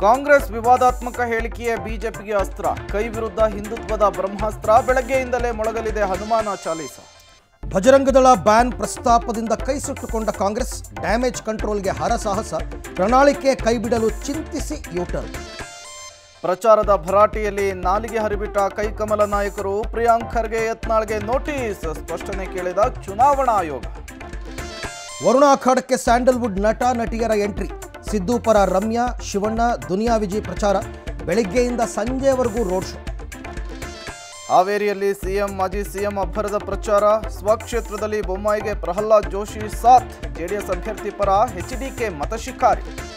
ಕಾಂಗ್ರೆಸ್ ವಿವಾದಾತ್ಮಕ ಹೇಳಿಕೆಯ ಬಿಜೆಪಿಗೆ ಅಸ್ತ್ರ ಕೈ ವಿರುದ್ಧ ಹಿಂದುತ್ವದ ಬ್ರಹ್ಮಾಸ್ತ್ರ ಬೆಳಗ್ಗೆಯಿಂದಲೇ ಮೊಳಗಲಿದೆ ಹನುಮಾನ ಚಾಲೀಸ ಭಜರಂಗದಳ ಬ್ಯಾನ್ ಪ್ರಸ್ತಾಪದಿಂದ ಕೈ ಸುಟ್ಟುಕೊಂಡ ಕಾಂಗ್ರೆಸ್ ಡ್ಯಾಮೇಜ್ ಕಂಟ್ರೋಲ್ಗೆ ಹರಸಾಹಸ ಪ್ರಣಾಳಿಕೆ ಕೈಬಿಡಲು ಚಿಂತಿಸಿ ಯೂಟರ್ನ್ ಪ್ರಚಾರದ ಭರಾಟೆಯಲ್ಲಿ ನಾಲಿಗೆ ಹರಿಬಿಟ್ಟ ಕೈಕಮಲ ನಾಯಕರು ಪ್ರಿಯಾಂಕ್ ಖರ್ಗೆ ಯತ್ನಾಳ್ಗೆ ನೋಟಿಸ್ ಸ್ಪಷ್ಟನೆ ಕೇಳಿದ ಚುನಾವಣಾ ಆಯೋಗ ವರುಣ ಅಖಾಡಕ್ಕೆ ಸ್ಯಾಂಡಲ್ವುಡ್ ನಟ ನಟಿಯರ ಎಂಟ್ರಿ ಸಿದ್ದು ಪರ ರಮ್ಯಾ ಶಿವಣ್ಣ ದುನಿಯಾ ವಿಜಯ್ ಪ್ರಚಾರ ಬೆಳಿಗ್ಗೆಯಿಂದ ಸಂಜೆವರೆಗೂ ರೋಡ್ ಶೋ ಹಾವೇರಿಯಲ್ಲಿ ಸಿಎಂ ಮಾಜಿ ಸಿಎಂ ಅಬ್ಬರದ ಪ್ರಚಾರ ಸ್ವಕ್ಷೇತ್ರದಲ್ಲಿ ಬೊಮ್ಮಾಯಿಗೆ ಪ್ರಹ್ಲಾದ್ ಜೋಶಿ ಸಾಥ್ ಜೆಡಿಎಸ್ ಅಭ್ಯರ್ಥಿ ಪರ ಎಚ್ಡಿಕೆ ಮತಶಿಕಾರಿ